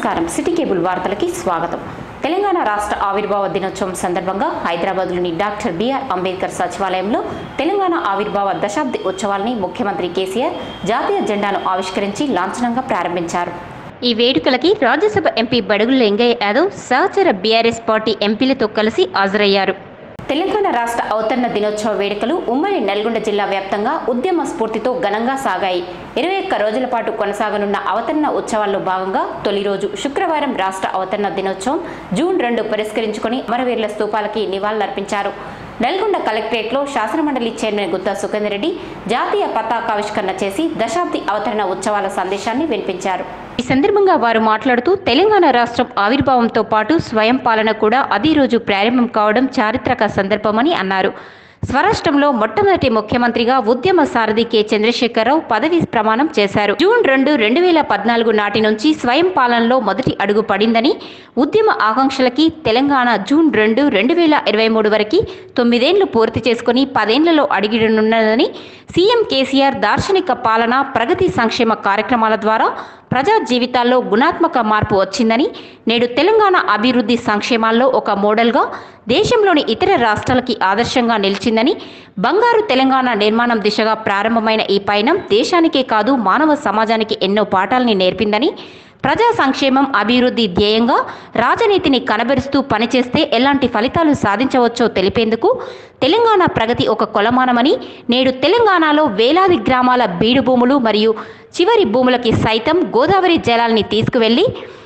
నమస్కారం city cable వార్తలకి స్వాగతం తెలంగాణ రాష్ట్ర ఆవిర్భావ దినోత్సవం సందర్భంగా హైదరాబాద్లోని డాక్టర్ బిఆర్ అంబేద్కర్ సచివాలయంలో తెలంగాణ ఆవిర్భావ దశాబ్ది ఉత్సవాల్ని ముఖ్యమంత్రి కేసీఆర్ జాతీయ జెండాను ఆవిష్కరించి లాంఛనంగా ప్రారంభించారు ఈ వేడుకలకి రాజ్యసభ ఎంపీ బడుగుల లింగయ్య యాదవ్ సహచర బీఆర్ఎస్ పార్టీ ఎంపీలతో కలిసి హాజరయ్యారు తెలంగాణ రాష్ట్ర అవతరణ దినోత్సవ వేడుకలు ఉమ్మడి నల్గొండ జిల్లా వ్యాప్తంగా ఉద్యమ స్ఫూర్తితో ఘనంగా సాగాయి ఇరవై ఒక్క రోజుల పాటు కొనసాగనున్న అవతరణ ఉత్సవాల్లో భాగంగా తొలి రోజు శుక్రవారం రాష్ట్ర అవతరణ దినోత్సవం జూన్ రెండు పురస్కరించుకొని అమరవీరుల స్తూపాలకి నివాళులర్పించారు నల్గొండ కలెక్టరేట్లో శాసనమండలి చైర్మన్ గుత్తా సుఖేందర్ రెడ్డి జాతీయ పతాకావిష్కరణ చేసి దశాబ్ది అవతరణ ఉత్సవాల సందేశాన్ని వినిపించారు ఈ సందర్భంగా వారు మాట్లాడుతూ తెలంగాణ రాష్ట్రం ఆవిర్భావంతో పాటు స్వయం పాలన కూడా అదే రోజు ప్రారంభం కావడం చారిత్రక సందర్భమని అన్నారు స్వరాష్ట్రంలో మొట్టమొదటి ముఖ్యమంత్రిగా ఉద్యమ సారథి కె చంద్రశేఖరరావు పదవి ప్రమాణం చేశారు జూన్ రెండు రెండు వేల పద్నాలుగు నాటి నుంచి స్వయం పాలనలో మొదటి అడుగు పడిందని ఉద్యమ ఆకాంక్షలకి తెలంగాణ జూన్ రెండు రెండు వేల ఇరవై మూడు వరకు తొమ్మిదేండ్లు పూర్తి చేసుకుని పదేండ్లలో అడిగినున్నదని సీఎం కేసీఆర్ దార్శనిక పాలన ప్రగతి సంక్షేమ కార్యక్రమాల ద్వారా ప్రజా జీవితాల్లో గుణాత్మక మార్పు వచ్చిందని నేడు తెలంగాణ అభివృద్ధి సంక్షేమాల్లో ఒక మోడల్గా దేశంలోని ఇతర రాష్ట్రాలకి ఆదర్శంగా నిలిచిందని బంగారు తెలంగాణ నిర్మాణం దిశగా ప్రారంభమైన ఈ పయనం దేశానికే కాదు మానవ సమాజానికి ఎన్నో పాఠాలని నేర్పిందని ప్రజా సంక్షేమం అభివృద్ధి ధ్యేయంగా రాజనీతిని కనబరుస్తూ పనిచేస్తే ఎలాంటి ఫలితాలు సాధించవచ్చో తెలిపేందుకు తెలంగాణ ప్రగతి ఒక కొలమానమని నేడు తెలంగాణలో వేలాది గ్రామాల బీడు భూములు మరియు చివరి భూములకి సైతం గోదావరి జలాల్ని తీసుకువెళ్లి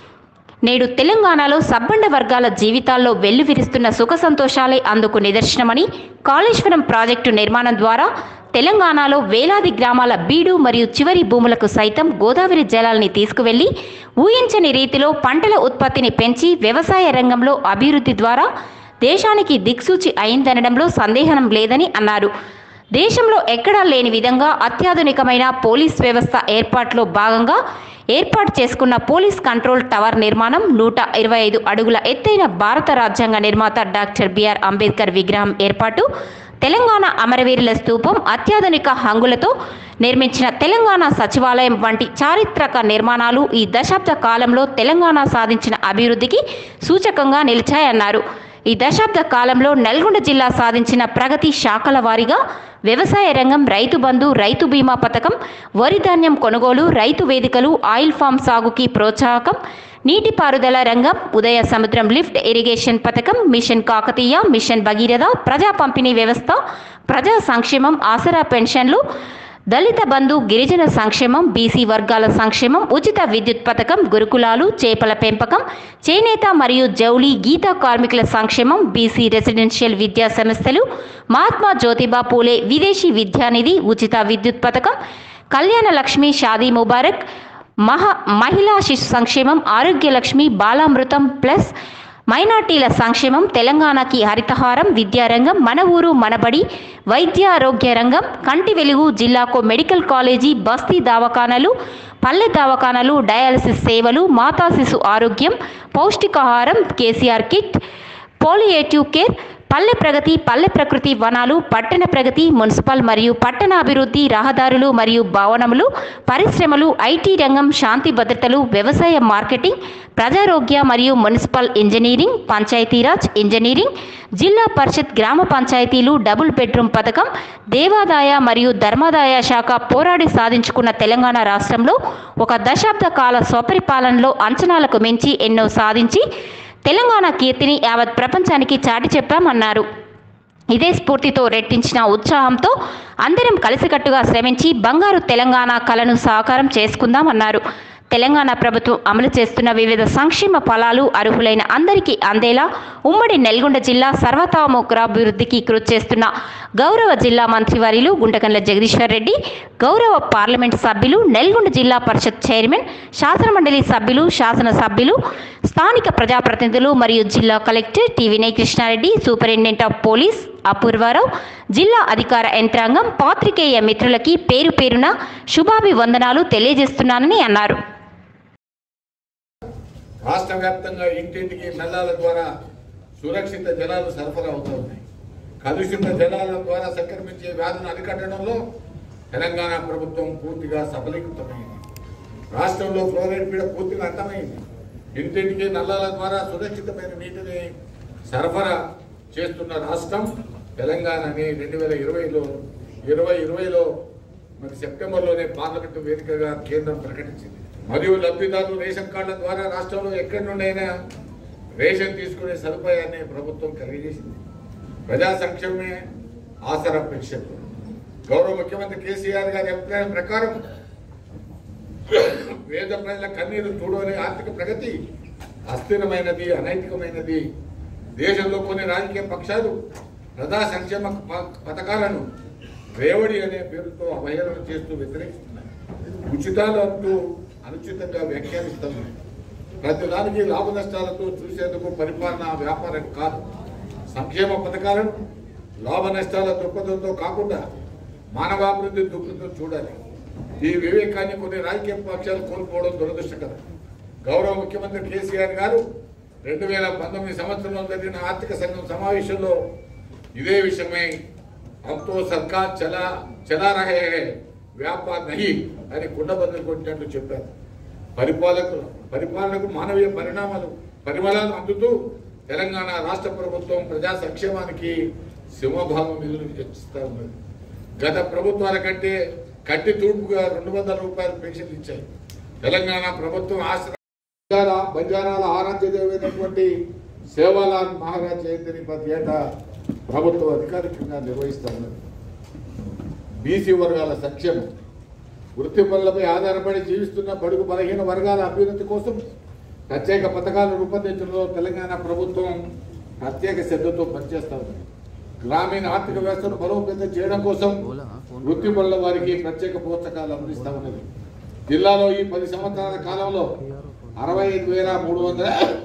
నేడు తెలంగాణలో సబ్బండ వర్గాల జీవితాల్లో వెల్లువిరుస్తున్న సుఖ సంతోషాలే అందుకు నిదర్శనమని కాళేశ్వరం ప్రాజెక్టు నిర్మాణం ద్వారా తెలంగాణలో వేలాది గ్రామాల బీడు మరియు చివరి భూములకు సైతం గోదావరి జలాల్ని తీసుకువెళ్లి ఊహించని రీతిలో పంటల ఉత్పత్తిని పెంచి వ్యవసాయ రంగంలో అభివృద్ధి ద్వారా దేశానికి దిక్సూచి అయిందనడంలో సందేహం లేదని అన్నారు దేశంలో ఎక్కడా లేని విధంగా అత్యాధునికమైన పోలీస్ వ్యవస్థ ఏర్పాట్లో భాగంగా ఏర్పాటు చేసుకున్న పోలీస్ కంట్రోల్ టవర్ నిర్మాణం నూట ఇరవై ఐదు అడుగుల ఎత్తైన భారత రాజ్యాంగ నిర్మాత డాక్టర్ బిఆర్ అంబేద్కర్ విగ్రహం ఏర్పాటు తెలంగాణ అమరవీరుల స్తూపం అత్యాధునిక హంగులతో నిర్మించిన తెలంగాణ సచివాలయం వంటి చారిత్రక నిర్మాణాలు ఈ దశాబ్ద కాలంలో తెలంగాణ సాధించిన అభివృద్ధికి సూచకంగా నిలిచాయన్నారు ఈ దశాబ్ద కాలంలో నల్గొండ జిల్లా సాధించిన ప్రగతి శాఖల వారీగా వ్యవసాయ రంగం రైతు బంధు రైతు బీమా పథకం వరి ధాన్యం కొనుగోలు రైతు వేదికలు ఆయిల్ ఫామ్ సాగుకి ప్రోత్సాహకం నీటిపారుదల రంగం ఉదయ సముద్రం లిఫ్ట్ ఇరిగేషన్ పథకం మిషన్ కాకతీయ మిషన్ భగీరథ ప్రజా పంపిణీ వ్యవస్థ ప్రజా సంక్షేమం ఆసరా పెన్షన్లు దళిత బంధు గిరిజన సంక్షేమం బీసీ వర్గాల సంక్షేమం ఉచిత విద్యుత్ పథకం గురుకులాలు చేపల పెంపకం చేనేత మరియు జౌళి గీతా కార్మికుల సంక్షేమం బీసీ రెసిడెన్షియల్ విద్యా సంస్థలు మహాత్మా జ్యోతిబా పూలే విదేశీ విద్యానిధి ఉచిత విద్యుత్ పథకం కళ్యాణ లక్ష్మి షాదీ ముబారక్ మహా మహిళా శిశు సంక్షేమం ఆరోగ్య లక్ష్మి బాలామృతం ప్లస్ మైనార్టీల సంక్షేమం తెలంగాణకి హరితహారం విద్యారంగం మన ఊరు మనబడి వైద్యారోగ్య రంగం కంటి వెలుగు జిల్లాకు మెడికల్ కాలేజీ బస్తీ దవాఖానాలు పల్లె దవాఖానాలు డయాలసిస్ సేవలు మాతా శిశు ఆరోగ్యం పౌష్టికాహారం కేసీఆర్ కిట్ పోలియేటివ్ కేర్ పల్లె ప్రగతి పల్లె ప్రకృతి వనాలు పట్టణ ప్రగతి మున్సిపల్ మరియు పట్టణాభివృద్ధి రహదారులు మరియు భవనములు పరిశ్రమలు ఐటీ రంగం శాంతి భద్రతలు వ్యవసాయ మార్కెటింగ్ ప్రజారోగ్య మరియు మున్సిపల్ ఇంజనీరింగ్ పంచాయతీరాజ్ ఇంజనీరింగ్ జిల్లా పరిషత్ గ్రామ పంచాయతీలు డబుల్ బెడ్రూమ్ పథకం దేవాదాయ మరియు ధర్మాదాయ శాఖ పోరాడి సాధించుకున్న తెలంగాణ రాష్ట్రంలో ఒక దశాబ్ద కాల స్వపరిపాలనలో అంచనాలకు మించి ఎన్నో సాధించి తెలంగాణ కీర్తిని యావత్ ప్రపంచానికి చాటి చెప్పామన్నారు ఇదే స్ఫూర్తితో రెట్టించిన ఉత్సాహంతో అందరం కలిసికట్టుగా శ్రమించి బంగారు తెలంగాణ కళను సాకారం చేసుకుందామన్నారు తెలంగాణ ప్రభుత్వం అమలు చేస్తున్న వివిధ సంక్షేమ ఫలాలు అర్హులైన అందరికీ అందేలా ఉమ్మడి నల్గొండ జిల్లా సర్వతోముఖాభివృద్ధికి కృషి చేస్తున్న గౌరవ జిల్లా మంత్రివర్యులు గుంటకండ్ల జగదీశ్వర్ రెడ్డి గౌరవ పార్లమెంట్ సభ్యులు నల్గొండ జిల్లా పరిషత్ చైర్మన్ శాసనమండలి సభ్యులు శాసన సభ్యులు స్థానిక ప్రజాప్రతినిధులు మరియు జిల్లా collector T Vinay Krishnareddy superintendent of police Apoorvarao జిల్లా అధికార యంత్రాంగం పాత్రికేయ మిత్రులకి పేరు పేరున శుభాభివందనాలు తెలియజేస్తున్నానని అన్నారు రాష్ట్ర వ్యాప్తంగా ఇంటింటికి నల్లాల ద్వారా సురక్షిత జలాలు సరఫరా అవుతూ ఉన్నాయి కలుషిత జలాల ద్వారా సంక్రమించే వ్యాధులను అరికట్టడంలో తెలంగాణ ప్రభుత్వం పూర్తిగా సఫలీకృతమైంది రాష్ట్రంలో ఫ్లోరైడ్ పీడ పూర్తిగా అంతమైంది ఇంటింటికి నల్లాల ద్వారా సురక్షితమైన నీటిని సరఫరా చేస్తున్న రాష్ట్రం తెలంగాణ అని రెండు వేల ఇరవైలో ఇరవై ఇరవైలో మరి సెప్టెంబర్లోనే పార్లమెంటు వేదికగా కేంద్రం ప్రకటించింది మరియు లబ్ధిదారులు రేషన్ కార్డుల ద్వారా రాష్ట్రంలో ఎక్కడి నుండైనా రేషన్ తీసుకునే సదుపాయాన్ని ప్రభుత్వం కలిగజేసింది ప్రజా సంక్షేమమే ఆసరా పెన్షన్ గౌరవ ముఖ్యమంత్రి కేసీఆర్ గారి అభిప్రాయం ప్రకారం పేద ప్రజల కన్నీరు చూడని ఆర్థిక ప్రగతి అస్థిరమైనది అనైతికమైనది దేశంలో కొన్ని రాజకీయ పక్షాలు ప్రజా సంక్షేమ ప- పథకాలను రేవడి అనే పేరుతో అవహేళన చేస్తూ వ్యతిరేకిస్తున్నాయి ఉచితాలు అంటూ అనుచితంగా వ్యాఖ్యానిస్తున్నాయి ప్రతి దానికి లాభ నష్టాలతో చూసేందుకు పరిపాలన వ్యాపారం కాదు సంక్షేమ పథకాలను లాభ నష్టాల దృక్పథంతో కాకుండా మానవాభివృద్ధి దృక్పథంతో చూడాలి ఈ వివేకాన్ని కొన్ని రాజకీయ పక్షాలు కోల్పోవడం దురదృష్టకరం గౌరవ ముఖ్యమంత్రి కేసీఆర్ గారు రెండు వేల పంతొమ్మిది సంవత్సరంలో జరిగిన ఆర్థిక సంఘం సమావేశంలో ఇదే విషయమై అంతో సర్కార్ చలా చలా రహే హై, వ్యాపార్ నహి అని కుండబద్దలు కొట్టినట్లు చెప్పారు పరిపాలకు పరిపాలనకు మానవీయ పరిణామాలు పరిమళాలు అందుతూ తెలంగాణ రాష్ట్ర ప్రభుత్వం ప్రజా సంక్షేమానికి సింహభాగం నిధులు ఇస్తా ఉన్నది గత ప్రభుత్వాల కంటే కట్టి తూర్పుగా రెండు వందల రూపాయలు పెన్షన్ ఇచ్చాయి తెలంగాణ ప్రభుత్వం ఆశ్ర బంజారా బంజారాల ఆరాధ్య దేవైనటువంటి సేవాలాల్ మహారాజ్ జయంతిని ప్రతి ఏటా ప్రభుత్వం అధికారికంగా నిర్వహిస్తా ఉన్నది బీసీ వర్గాల సంక్షేమం వృత్తి పనులపై ఆధారపడి జీవిస్తున్న బడుగు బలహీన వర్గాల అభ్యున్నతి కోసం ప్రత్యేక పథకాలు రూపొందించడంలో తెలంగాణ ప్రభుత్వం ప్రత్యేక శ్రద్ధతో పనిచేస్తా ఉంది గ్రామీణ ఆర్థిక వ్యవస్థను బలోపేతం చేయడం కోసం వృత్తి పనుల వారికి ప్రత్యేక ప్రోత్సాహాలు అందిస్తా ఉన్నది జిల్లాలో ఈ పది సంవత్సరాల కాలంలో అరవై ఐదు వేల మూడు వందల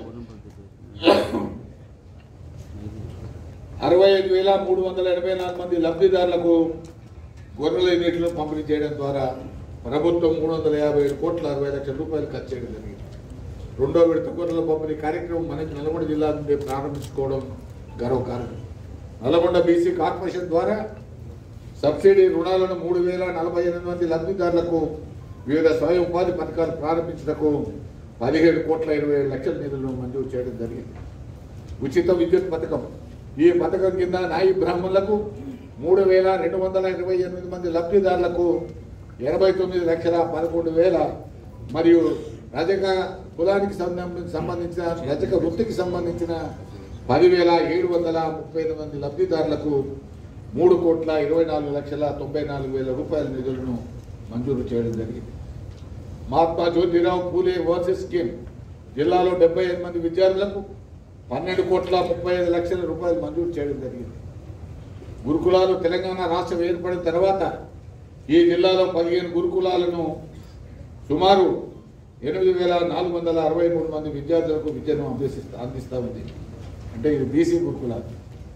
అరవై ఐదు వేల మూడు వందల ఎనభై నాలుగు మంది లబ్ధిదారులకు గొర్రెల యూనిట్లను పంపిణీ చేయడం ద్వారా ప్రభుత్వం మూడు వందల యాభై ఏడు కోట్ల అరవై లక్షల రూపాయలు ఖర్చు చేయడం జరిగింది రెండో విడత గొర్రెల పంపిణీ కార్యక్రమం మనకి నల్గొండ జిల్లా నుండి ప్రారంభించుకోవడం గర్వకారణం నల్గొండ బీసీ కార్పొరేషన్ ద్వారా సబ్సిడీ రుణాలను మూడు వేల నలభై ఎనిమిది మంది లబ్ధిదారులకు వివిధ స్వయం ఉపాధి పథకాలు ప్రారంభించటకు పదిహేడు కోట్ల ఇరవై ఏడు లక్షల నిధులను మంజూరు చేయడం జరిగింది ఉచిత విద్యుత్ పథకం ఈ పథకం కింద నాయి బ్రాహ్మణులకు మూడు వేల రెండు వందల ఇరవై ఎనిమిది మంది లబ్ధిదారులకు ఎనభై తొమ్మిది లక్షల పదకొండు వేల మరియు రజక కులానికి సంబంధించిన సంబంధించిన రజక వృత్తికి సంబంధించిన పదివేల ఏడు వందల ముప్పై ఎనిమిది మంది లబ్ధిదారులకు మూడు కోట్ల ఇరవై నాలుగు లక్షల తొంభై నాలుగు వేల రూపాయల నిధులను మంజూరు చేయడం జరిగింది మహాత్మా జ్యోతిరావు పూలే ఓవర్సీస్ స్కీమ్ జిల్లాలో డెబ్బై ఐదు మంది విద్యార్థులకు పన్నెండు కోట్ల ముప్పై ఐదు లక్షల రూపాయలు మంజూరు చేయడం జరిగింది గురుకులాలు తెలంగాణ రాష్ట్రం ఏర్పడిన తర్వాత ఈ జిల్లాలో పదిహేను గురుకులాలను సుమారు ఎనిమిది వేల నాలుగు వందల అరవై మూడు మంది విద్యార్థులకు విద్యను అందిస్తా అందిస్తూ ఉంది అంటే ఇది బీసీ గురుకులాలు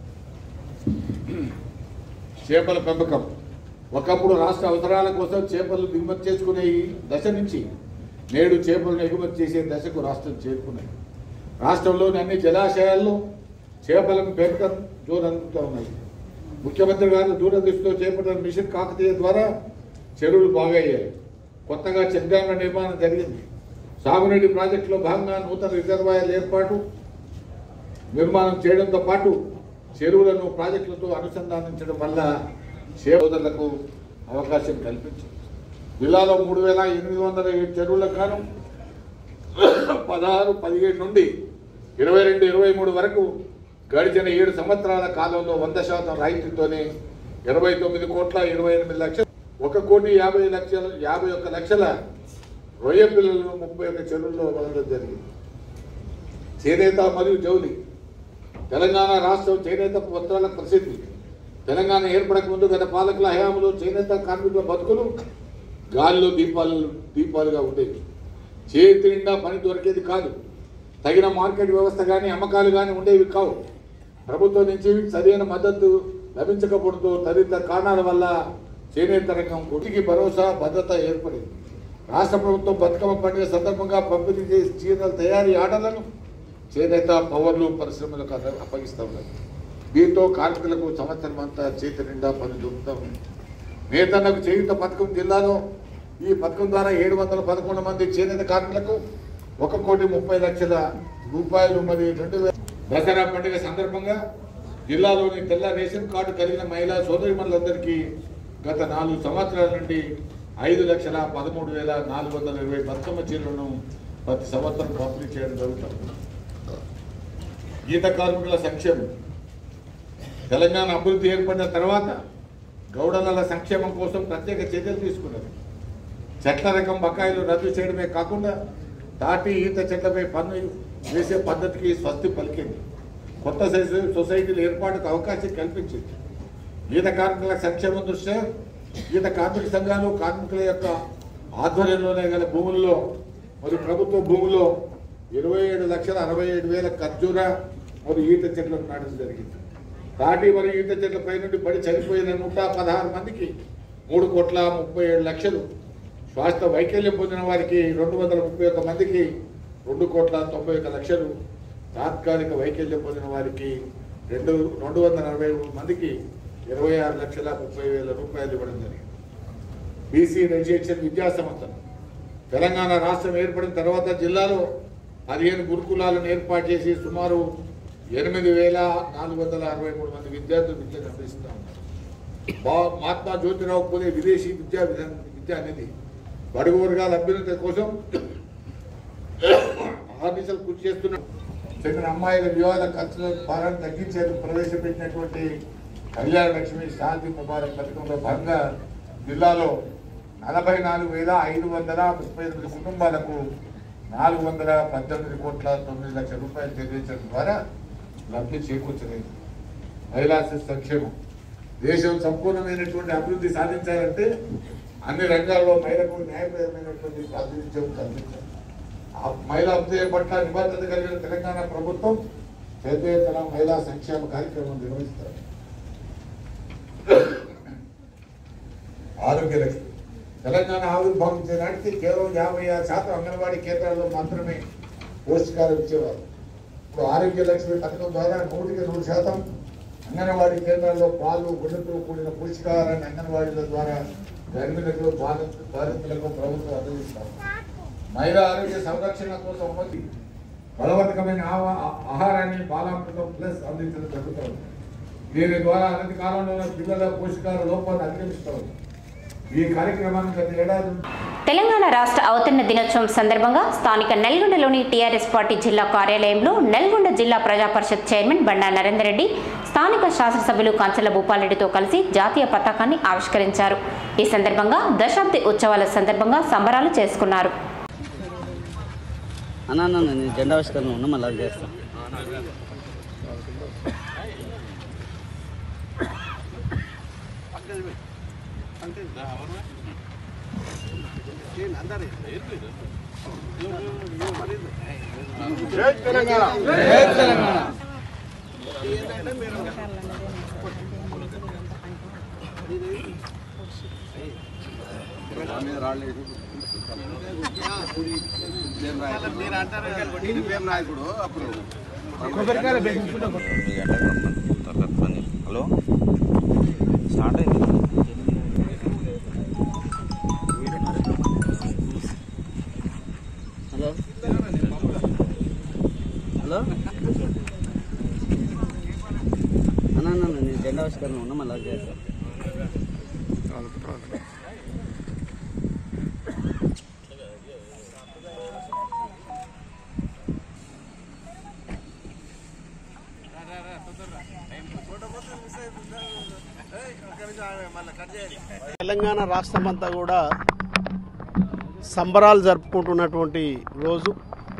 చేపల పెంపకం ఒకప్పుడు రాష్ట్ర అవసరాల కోసం చేపలు దిగుమతి చేసుకునే ఈ దశ నుంచి నేడు చేపలను ఎగుమతి చేసే దశకు రాష్ట్రం చేరుకున్నాయి రాష్ట్రంలోని అన్ని జలాశయాల్లో చేపలను పెంపకం జోరందుతూ ఉన్నాయి ముఖ్యమంత్రి గారు దూరదృష్టితో చేపట్టిన మిషన్ కాకతీయ ద్వారా చెరువులు బాగయ్యాయి కొత్తగా చెక్ డ్యాంల నిర్మాణం జరిగింది సాగునీటి ప్రాజెక్టులో భాగంగా నూతన రిజర్వాయర్ల ఏర్పాటు నిర్మాణం చేయడంతో పాటు చెరువులను ప్రాజెక్టులతో అనుసంధానించడం వల్ల సోదరులకు అవకాశం కల్పించింది జిల్లాలో మూడు వేల ఎనిమిది వందల ఏడు చెరువులకు గాను పదహారు పదిహేడు నుండి ఇరవై రెండు ఇరవై మూడు వరకు గడిచిన ఏడు సంవత్సరాల కాలంలో వంద శాతం రాయితీతోనే ఇరవై తొమ్మిది కోట్ల ఇరవై ఎనిమిది లక్షలు ఒక కోటి యాభై లక్షల యాభై ఒక్క లక్షల రొయ్య పిల్లలను ముప్పై ఒక్క చెరువుల్లో వదలడం జరిగింది చేనేత మరియు జౌలి తెలంగాణ రాష్ట్రం చేనేత వస్త్రాలకు ప్రసిద్ధి తెలంగాణ ఏర్పడక ముందు గత పాలకుల హయాంలో చేనేత కార్మికుల బతుకులు గాలిలో దీపాలు దీపాలుగా ఉండేవి చేతి నిండా పని దొరికేది కాదు తగిన మార్కెట్ వ్యవస్థ కానీ అమ్మకాలు కానీ ఉండేవి కావు ప్రభుత్వం నుంచి సరైన మద్దతు లభించకపోవడంతో తదితర కారణాల వల్ల చేనేత రంగం గుటికి భరోసా భద్రత ఏర్పడింది రాష్ట్ర ప్రభుత్వం బతుకమ్మ పండుగ సందర్భంగా పంపిణీ చేసే చీరల తయారీ ఆర్డర్లను చేనేత పవర్లు పరిశ్రమలకు అప్ప- అప్పగిస్తా ఉన్నారు దీంతో కార్మికులకు సంవత్సరం అంతా చేతి నిండా పని దొరుకుతా ఉంది నేతన్నకు చేయుత పథకం జిల్లాలో ఈ పథకం ద్వారా ఏడు వందల పదకొండు మంది చేనేత కార్మికులకు ఒక కోటి ముప్పై లక్షల రూపాయలు మరి రెండు వేల దసరా పండుగ సందర్భంగా జిల్లాలోని తెల్ల రేషన్ కార్డు కలిగిన మహిళా సోదరిమణులందరికీ గత నాలుగు సంవత్సరాల నుండి ఐదు లక్షల పదమూడు వేల నాలుగు వందల ఇరవై బతుకమ్మ చీరలను ప్రతి సంవత్సరం పంపిణీ చేయడం జరుగుతుంది గీత కార్మికుల సంక్షేమం తెలంగాణ అభివృద్ధి ఏర్పడిన తర్వాత గౌడల సంక్షేమం కోసం ప్రత్యేక చర్యలు తీసుకున్నది చెట్ల రకం బకాయిలు రద్దు చేయడమే కాకుండా తాటి ఈత చెట్లపై పన్ను వేసే పద్ధతికి స్వస్తి పలికింది కొత్త సొసై- సొసైటీల ఏర్పాటుకు అవకాశం కల్పించింది ఈత కార్మికుల సంక్షేమం దృష్ట్యా ఈత కార్మిక సంఘాలు కార్మికుల యొక్క ఆధ్వర్యంలోనే గల భూముల్లో మరి ప్రభుత్వ భూముల్లో ఇరవై ఏడు లక్షల అరవై ఏడు వేల ఖర్జూర మరియు ఈత చెట్లను నాటడం జరిగింది తాటి మరియు ఈత చెట్లపై నుండి పడి చనిపోయిన నూట పదహారు మందికి మూడు కోట్ల ముప్పై ఏడు లక్షలు స్వాస్థ్య వైకల్యం పొందిన వారికి రెండు వందల ముప్పై ఒక్క మందికి రెండు కోట్ల తొంభై ఒక్క లక్షలు తాత్కాలిక వైకల్యం పొందిన వారికి రెండు రెండు వందల అరవై మూడు మందికి ఇరవై ఆరు లక్షల ముప్పై వేల రూపాయలు ఇవ్వడం జరిగింది బీసీ రెసిడెన్షియల్ విద్యా సంస్థలు తెలంగాణ రాష్ట్రం ఏర్పడిన తర్వాత జిల్లాలో పదిహేను గురుకులాలను ఏర్పాటు చేసి సుమారు ఎనిమిది వేల నాలుగు వందల అరవై మూడు మంది విద్యార్థులు విద్యను అందిస్తూ ఉన్నారు బా- మహాత్మా జ్యోతిరావు పూలే విదేశీ విద్యా విధానం విద్యా అనేది బడుగు వర్గాల అభ్యున్నతి కోసం ఆర్డిసలు కృషి చేస్తున్న చెందిన అమ్మాయిల వివాద ఖర్చుల భారాన్ని తగ్గించేందుకు ప్రవేశపెట్టినటువంటి కళ్యాణ లక్ష్మి శాంతి ముబారక్ పథకంలో భాగంగా జిల్లాలో నలభై నాలుగు వేల ఐదు వందల ముప్పై ఎనిమిది కుటుంబాలకు నాలుగు వందల పద్దెనిమిది కోట్ల తొమ్మిది లక్షల రూపాయలు చెల్లించడం ద్వారా లబ్ధి చేకూర్చలేదు మహిళా శిశు సంక్షేమం దేశం సంపూర్ణమైనటువంటి అభివృద్ధి సాధించాలంటే అన్ని రంగాల్లో మహిళకు న్యాయపరమైనటువంటి ప్రాతినిధ్యం కల్పించాలి ఆ మహిళా అభ్యుదయం పట్ల నిబద్ధత కలిగిన తెలంగాణ ప్రభుత్వం చేతేతన మహిళా సంక్షేమ కార్యక్రమం నిర్వహిస్తారు ఆరోగ్య లక్ష్మి తెలంగాణ ఆవిర్భావించే నాటికి కేవలం యాభై ఆరు శాతం అంగన్వాడీ కేంద్రాల్లో మాత్రమే పోషకాలు ఇచ్చేవారు ఇప్పుడు ఆరోగ్య లక్ష్మి పథకం ద్వారా నూటికి నూరు శాతం అంగన్వాడీ కేంద్రాల్లో పాలు గుడ్డతో కూడిన పోషకాహారాన్ని అంగన్వాడీల ద్వారా గర్భిణులకు బాల బాధితులకు ప్రభుత్వం అందిస్తారు మహిళా ఆరోగ్య సంరక్షణ కోసం ఉన్నది బలవర్తకమైన ఆహా- ఆహారాన్ని బాలామృతం ప్లస్ అందించడం జరుగుతుంది దీని ద్వారా అనతి కాలంలో పిల్లల పోషకాల లోపాన్ని అధిగమిస్తారు ఈ కార్యక్రమాన్ని గత ఏడాది తెలంగాణ రాష్ట్ర అవతరణ దినోత్సవం సందర్భంగా స్థానిక నల్గొండలోని టీఆర్ఎస్ పార్టీ జిల్లా కార్యాలయంలో నల్గొండ జిల్లా ప్రజా పరిషత్ చైర్మన్ బండా నరేందర్ రెడ్డి స్థానిక శాసనసభ్యులు కంచల భూపాలరెడ్డితో కలిసి జాతీయ పతాకాన్ని ఆవిష్కరించారు ఈ సందర్భంగా దశాబ్ది ఉత్సవాల సందర్భంగా సంబరాలు చేసుకున్నారు అన్న అన్న నేను జెండా ఆవిష్కరణ ఉన్నా మళ్ళీ అది చేస్తాను హలో స్టార్ట్ అయింది హలో హలో అన్న అన్న నేను జెండా ఆవిష్కరణ ఉన్నా మళ్ళీ అది చేస్తాను తెలంగాణ రాష్ట్రమంతా కూడా సంబరాలు జరుపుకుంటున్నటువంటి రోజు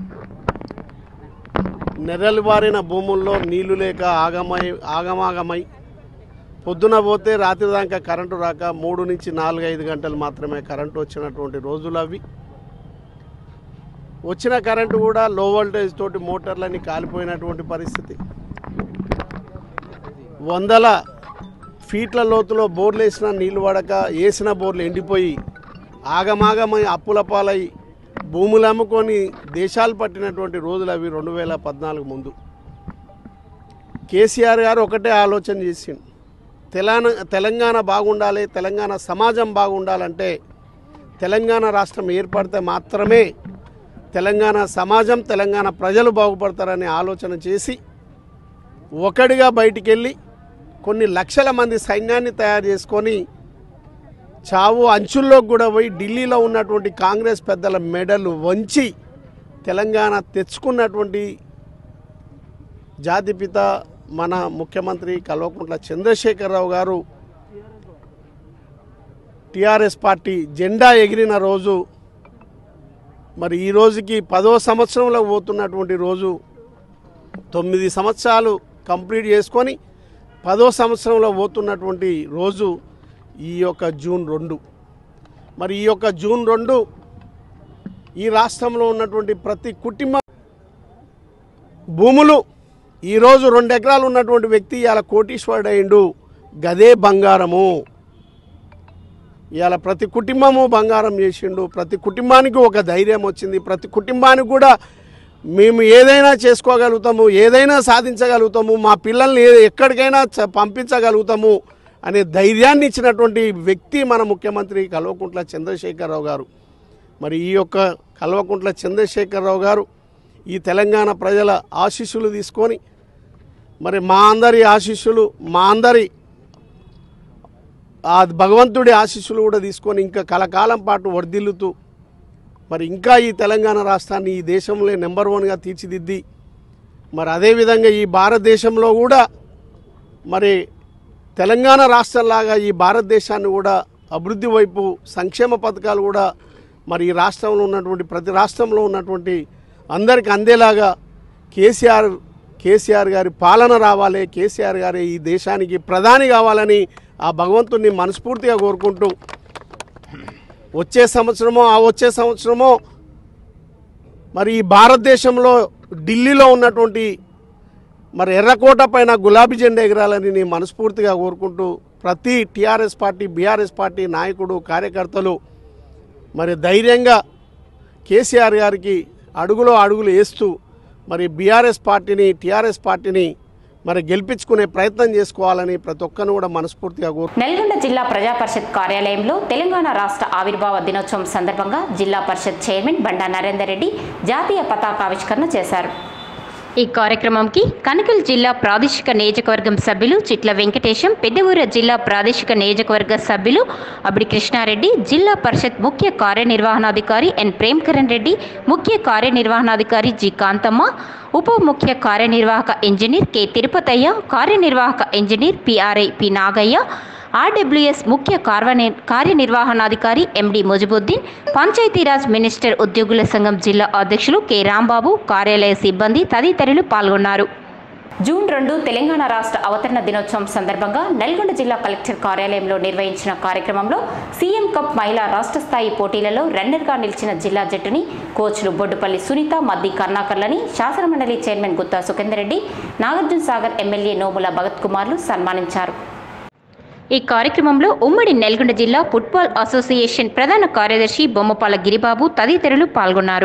నెర్రలు బారిన భూముల్లో నీళ్లు లేక ఆగమై ఆగమాగమై పొద్దున పోతే రాత్రి దాకా కరెంటు రాక మూడు నుంచి నాలుగు ఐదు గంటలు మాత్రమే కరెంటు వచ్చినటువంటి రోజులు అవి వచ్చిన కరెంటు కూడా లో వోల్టేజ్ తోటి మోటార్లన్నీ కాలిపోయినటువంటి పరిస్థితి వందల ఫీట్ల లోతులో బోర్లు వేసిన నీళ్లు పడక వేసిన బోర్లు ఎండిపోయి ఆగమాగమై అప్పుల పాలై భూములు అమ్ముకొని దేశాలు పట్టినటువంటి రోజులు అవి రెండు వేల పద్నాలుగు ముందు కేసీఆర్ గారు ఒకటే ఆలోచన చేసిండు తెలంగాణ తెలంగాణ బాగుండాలి తెలంగాణ సమాజం బాగుండాలంటే తెలంగాణ రాష్ట్రం ఏర్పడితే మాత్రమే తెలంగాణ సమాజం తెలంగాణ ప్రజలు బాగుపడతారనే ఆలోచన చేసి ఒకటిగా బయటికి వెళ్ళి కొన్ని లక్షల మంది సైన్యాన్ని తయారు చేసుకొని చావు అంచుల్లోకి కూడా పోయి ఢిల్లీలో ఉన్నటువంటి కాంగ్రెస్ పెద్దల మెడలు వంచి తెలంగాణ తెచ్చుకున్నటువంటి జాతిపిత మన ముఖ్యమంత్రి కల్వకుంట్ల చంద్రశేఖరరావు గారు టిఆర్ఎస్ పార్టీ జెండా ఎగిరిన రోజు మరి ఈ రోజుకి పదో సంవత్సరంలో పోతున్నటువంటి రోజు తొమ్మిది సంవత్సరాలు కంప్లీట్ చేసుకొని పదో సంవత్సరంలో పోతున్నటువంటి రోజు ఈ యొక్క జూన్ రెండు మరి ఈ యొక్క జూన్ రెండు ఈ రాష్ట్రంలో ఉన్నటువంటి ప్రతి కుటుంబం భూములు ఈరోజు రెండు ఎకరాలు ఉన్నటువంటి వ్యక్తి ఇవాళ కోటీశ్వరుడు అయిండు గదే బంగారము ఇవాళ ప్రతి కుటుంబము బంగారం చేసిండు ప్రతి కుటుంబానికి ఒక ధైర్యం వచ్చింది ప్రతి కుటుంబానికి కూడా మేము ఏదైనా చేసుకోగలుగుతాము ఏదైనా సాధించగలుగుతాము మా పిల్లల్ని ఏ- ఎక్కడికైనా చ- పంపించగలుగుతాము అనే ధైర్యాన్ని ఇచ్చినటువంటి వ్యక్తి మన ముఖ్యమంత్రి కల్వకుంట్ల చంద్రశేఖరరావు గారు మరి ఈ యొక్క కల్వకుంట్ల చంద్రశేఖరరావు గారు ఈ తెలంగాణ ప్రజల ఆశీస్సులు తీసుకొని మరి మా అందరి ఆశీస్సులు మా అందరి ఆ భగవంతుడి ఆశీస్సులు కూడా తీసుకొని ఇంకా కలకాలం పాటు వర్ధిల్లుతూ మరి ఇంకా ఈ తెలంగాణ రాష్ట్రాన్ని ఈ దేశంలో నెంబర్ వన్గా తీర్చిదిద్ది మరి అదేవిధంగా ఈ భారతదేశంలో కూడా మరి తెలంగాణ రాష్ట్రంలాగా ఈ భారతదేశాన్ని కూడా అభివృద్ధి వైపు సంక్షేమ పథకాలు కూడా మరి ఈ రాష్ట్రంలో ఉన్నటువంటి ప్రతి రాష్ట్రంలో ఉన్నటువంటి అందరికి అందేలాగా కేసీఆర్ కేసీఆర్ గారి పాలన రావాలి కేసీఆర్ గారి ఈ దేశానికి ప్రధాని కావాలని ఆ భగవంతుణ్ణి మనస్ఫూర్తిగా కోరుకుంటూ వచ్చే సంవత్సరమో ఆ వచ్చే సంవత్సరమో మరి ఈ భారతదేశంలో ఢిల్లీలో ఉన్నటువంటి మరి ఎర్రకోట పైన గులాబీ జెండా ఎగరాలని నేను మనస్ఫూర్తిగా కోరుకుంటూ ప్రతి టీఆర్ఎస్ పార్టీ బీఆర్ఎస్ పార్టీ నాయకుడు కార్యకర్తలు మరి ధైర్యంగా కేసీఆర్ గారికి అడుగులో అడుగులు వేస్తూ మరి బీఆర్ఎస్ పార్టీని టీఆర్ఎస్ పార్టీని మరి గెలిపించుకునే ప్రయత్నం చేసుకోవాలని ప్రతి ఒక్కరిని కూడా మనస్ఫూర్తిగా కోరు నల్గొండ జిల్లా ప్రజా పరిషత్ కార్యాలయంలో తెలంగాణ రాష్ట్ర ఆవిర్భావ దినోత్సవం సందర్భంగా జిల్లా పరిషత్ చైర్మన్ బండా నరేందర్ రెడ్డి జాతీయ పతాకావిష్కరణ చేశారు ఈ కార్యక్రమంకి కనకల్ జిల్లా ప్రాదేశిక నియోజకవర్గం సభ్యులు చిట్ల వెంకటేశం పెద్దవూర జిల్లా ప్రాదేశిక నియోజకవర్గ సభ్యులు అబిడి కృష్ణారెడ్డి జిల్లా పరిషత్ ముఖ్య కార్యనిర్వహణాధికారి ఎన్ ప్రేమ్కరణ్ రెడ్డి ముఖ్య కార్యనిర్వహణాధికారి జి కాంతమ్మ ఉప ముఖ్య కార్యనిర్వాహక ఇంజనీర్ కె తిరుపతయ్య కార్యనిర్వాహక engineer PRI P Nagaiah RWS ముఖ్య కార్వని కార్యనిర్వహణాధికారి ఎండి ముజిబుద్దీన్ పంచాయతీరాజ్ మినిస్టర్ ఉద్యోగుల సంఘం జిల్లా అధ్యక్షులు కె రాంబాబు కార్యాలయ సిబ్బంది తదితరులు పాల్గొన్నారు జూన్ రెండు తెలంగాణ రాష్ట్ర అవతరణ దినోత్సవం సందర్భంగా నల్గొండ జిల్లా కలెక్టర్ కార్యాలయంలో నిర్వహించిన కార్యక్రమంలో సీఎం కప్ మహిళా రాష్ట్ర స్థాయి పోటీలలో రన్నర్గా నిలిచిన జిల్లా జట్టుని కోచ్లు బొడ్డుపల్లి సునీత మద్ది కర్ణాకర్లని శాసనమండలి చైర్మన్ గుత్తా సుఖేందర్ రెడ్డి నాగార్జున సాగర్ ఎమ్మెల్యే నోముల భగత్ కుమార్లు సన్మానించారు ఈ కార్యక్రమంలో ఉమ్మడి నల్గొండ జిల్లా ఫుట్బాల్ అసోసియేషన్ ప్రధాన కార్యదర్శి బొమ్మపాల గిరిబాబు తదితరులు పాల్గొన్నారు